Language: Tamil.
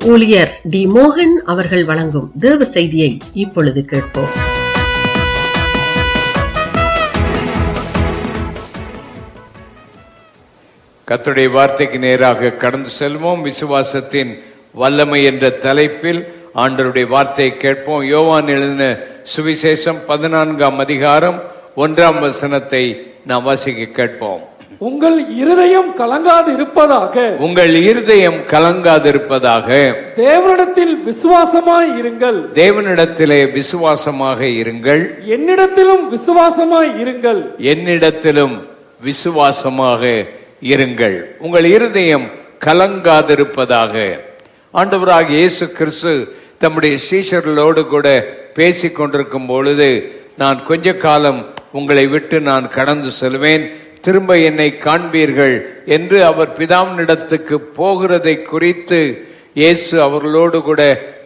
ஊழியர் டி மோகன் அவர்கள் வழங்கும் தேவ செய்தியை இப்பொழுது கேட்போம் கர்த்தருடைய வார்த்தைக்கு நேராக கடந்து செல்வோம் விசுவாசத்தின் வல்லமை என்ற தலைப்பில் ஆண்டவருடைய வார்த்தையை கேட்போம் யோவான் எழுதின சுவிசேஷம் பதினான்காம் அதிகாரம் ஒன்றாம் வசனத்தை நாம் வாசிக்க கேட்போம் உங்கள் இருதயம் கலங்காது இருப்பதாக உங்கள் இருதயம் கலங்காதிருப்பதாக தேவனிடத்தில் விசுவாசமாய் இருங்கள் தேவனிடத்திலே விசுவாசமாக இருங்கள் என்னிடத்திலும் விசுவாசமாய் இருங்கள் என்னிடத்திலும் விசுவாசமாக இருங்கள் உங்கள் இருதயம் கலங்காதிருப்பதாக ஆண்டவராக இயேசு கிறிஸ்து தம்முடைய சீஷர்களோடு கூட பேசிக் கொண்டிருக்கும் பொழுது நான் கொஞ்ச காலம் உங்களை விட்டு நான் கடந்து செல்வேன் திரும்ப என்னை காண்பீர்கள் என்று அவர் பிதாவினிடத்துக்கு போகிறதை குறித்து இயேசு அவர்களோடு கூட